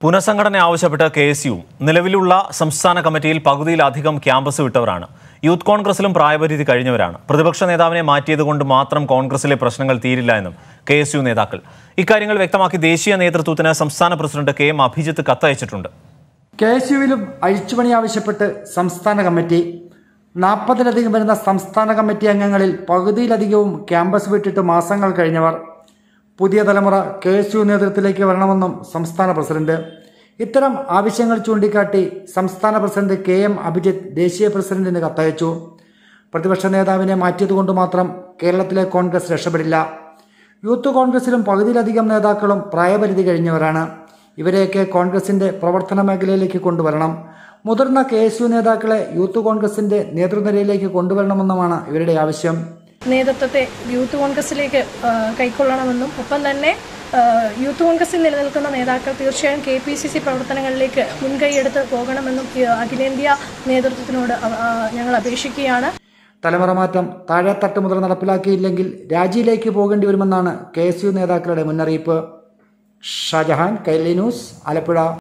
പുനഃസംഘടന ആവശ്യപ്പെട്ട് K S U നിലവിലുള്ള സംസ്ഥാന കമ്മിറ്റിയിൽ പകുതിയിലധികം ക്യാമ്പസ് വിട്ടവരാണ് യൂത്ത് കോൺഗ്രസിലും പ്രായപരിധി കഴിഞ്ഞവരാണ് പ്രതിപക്ഷ നേതാവിനെ മാറ്റിയതുകൊണ്ട് മാത്രം കോൺഗ്രസിലെ പ്രശ്നങ്ങൾ തീരില്ല എന്നും കെ എസ് യു നേതാക്കൾ ഇക്കാര്യങ്ങൾ വ്യക്തമാക്കി ദേശീയ നേതൃത്വത്തിന് സംസ്ഥാന പ്രസിഡന്റ് കെ എം അഭിജിത്ത് കത്തയച്ചിട്ടുണ്ട് കെ എസ് യുവിലും അഴിച്ചുപണി ആവശ്യപ്പെട്ട് സംസ്ഥാന കമ്മിറ്റി നാൽപ്പതിലധികം വരുന്ന സംസ്ഥാന കമ്മിറ്റി അംഗങ്ങളിൽ പകുതിയിലധികവും ക്യാമ്പസ് വിട്ടിട്ട് മാസങ്ങൾ കഴിഞ്ഞവർ പുതിയ തലമുറ കെ എസ് യു നേതൃത്വത്തിലേക്ക് വരണമെന്നും സംസ്ഥാന പ്രസിഡന്റ് ഇത്തരം ആവശ്യങ്ങൾ ചൂണ്ടിക്കാട്ടി സംസ്ഥാന പ്രസിഡന്റ് കെ എം അഭിജിത്ത് ദേശീയ പ്രസിഡന്റിന് കത്തയച്ചു പ്രതിപക്ഷ നേതാവിനെ മാറ്റിയതുകൊണ്ട് മാത്രം കേരളത്തിലെ കോൺഗ്രസ് രക്ഷപ്പെടില്ല യൂത്ത് കോൺഗ്രസിലും പകുതിയിലധികം നേതാക്കളും പ്രായപരിധി കഴിഞ്ഞവരാണ് ഇവരെയൊക്കെ കോൺഗ്രസിന്റെ പ്രവർത്തന മേഖലയിലേക്ക് കൊണ്ടുവരണം മുതിർന്ന കെ എസ് യു നേതാക്കളെ യൂത്ത് കോൺഗ്രസിന്റെ നേതൃനിരയിലേക്ക് കൊണ്ടുവരണമെന്നുമാണ് ഇവരുടെ ആവശ്യം നേതൃത്വത്തെ യൂത്ത് കോൺഗ്രസിലേക്ക് ആ, കൈക്കൊള്ളണമെന്നും ഒപ്പം തന്നെ ആ, യൂത്ത് കോൺഗ്രസിൽ നിലനിൽക്കുന്ന നേതാക്കൾ തീർച്ചയായും കെ പി സി സി പ്രവർത്തനങ്ങളിലേക്ക് മുൻകൈയെടുത്ത് പോകണമെന്നും ഈ അഖിലേന്ത്യാ നേതൃത്വത്തിനോട് അവ- ആ, ഞങ്ങൾ അപേക്ഷിക്കുകയാണ് തലമുറ മാറ്റം താഴെത്തട്ട് മുതൽ നടപ്പിലാക്കിയില്ലെങ്കിൽ രാജിയിലേക്ക് പോകേണ്ടി വരുമെന്നാണ് കെ എസ് യു നേതാക്കളുടെ മുന്നറിയിപ്പ് ഷാജഹാൻ കൈലി ന്യൂസ് ആലപ്പുഴ